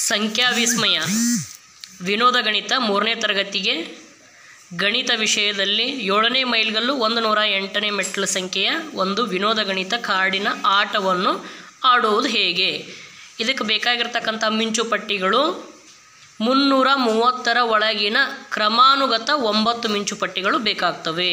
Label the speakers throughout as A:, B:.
A: ಸಂಖ್ಯಾ ವಿಸ್ಮಯ ವಿನೋದ ಗಣಿತ ಮೂರನೇ ತರಗತಿಗೆ ಗಣಿತ ವಿಷಯದಲ್ಲಿ ಏಳನೇ ಮೈಲ್ಗಲ್ಲು ಒಂದು ನೂರ ಎಂಟನೇ ಮೆಟ್ಲ ಸಂಖ್ಯೆಯ ಒಂದು ವಿನೋದ ಗಣಿತ ಕಾರ್ಡಿನ ಆಟವನ್ನು ಆಡುವುದು ಹೇಗೆ ಇದಕ್ಕೆ ಬೇಕಾಗಿರ್ತಕ್ಕಂಥ ಮಿಂಚುಪಟ್ಟಿಗಳು ಮುನ್ನೂರ ಮೂವತ್ತರ ಒಳಗಿನ ಕ್ರಮಾನುಗತ ಒಂಬತ್ತು ಮಿಂಚುಪಟ್ಟಿಗಳು ಬೇಕಾಗ್ತವೆ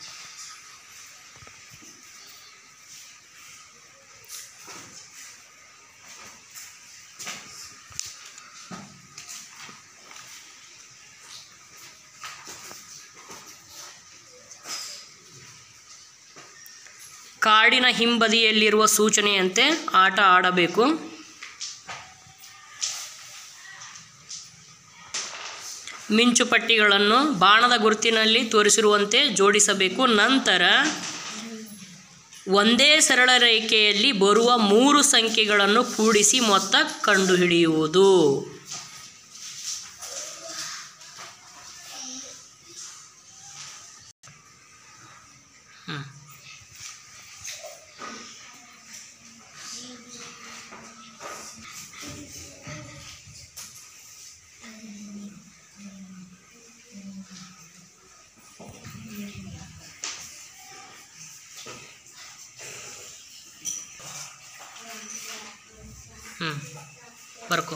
A: ಕಾರ್ಡಿನ ಹಿಂಬದಿಯಲ್ಲಿರುವ ಸೂಚನೆಯಂತೆ ಆಟ ಆಡಬೇಕು ಮಿಂಚುಪಟ್ಟಿಗಳನ್ನು ಬಾಣದ ಗುರುತಿನಲ್ಲಿ ತೋರಿಸಿರುವಂತೆ ಜೋಡಿಸಬೇಕು ನಂತರ ಒಂದೇ ಸರಳ ರೇಖೆಯಲ್ಲಿ ಬರುವ ಮೂರು ಸಂಖ್ಯೆಗಳನ್ನು ಕೂಡಿಸಿ ಮೊತ್ತ ಕಂಡುಹಿಡಿಯುವುದು ಹ್ಮ್. ಹ್ಞೂ ಬರ್ಕೋ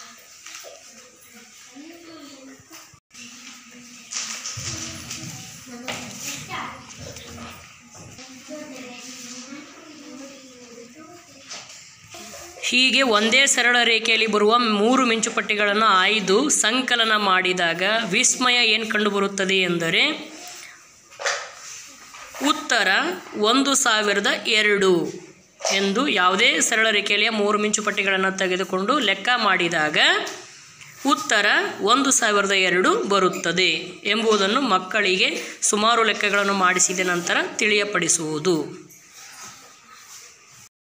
A: ಹೀಗೆ ಒಂದೇ ಸರಳ ರೇಖೆಯಲ್ಲಿ ಬರುವ ಮೂರು ಮಿಂಚುಪಟ್ಟಿಗಳನ್ನು ಆಯ್ದು ಸಂಕಲನ ಮಾಡಿದಾಗ ವಿಸ್ಮಯ ಏನು ಕಂಡುಬರುತ್ತದೆ ಎಂದರೆ ಉತ್ತರ ಒಂದು ಸಾವಿರದ ಎರಡು ಎಂದು ಯಾವುದೇ ಸರಳ ರೇಖೆಯಲ್ಲಿ ಮೂರು ಮಿಂಚುಪಟ್ಟಿಗಳನ್ನು ತೆಗೆದುಕೊಂಡು ಲೆಕ್ಕ ಮಾಡಿದಾಗ ಉತ್ತರ ಒಂದು ಸಾವಿರದ ಎರಡು ಬರುತ್ತದೆ ಎಂಬುದನ್ನು ಮಕ್ಕಳಿಗೆ ಸುಮಾರು ಲೆಕ್ಕಗಳನ್ನು ಮಾಡಿಸಿದ ನಂತರ ತಿಳಿಯಪಡಿಸುವುದು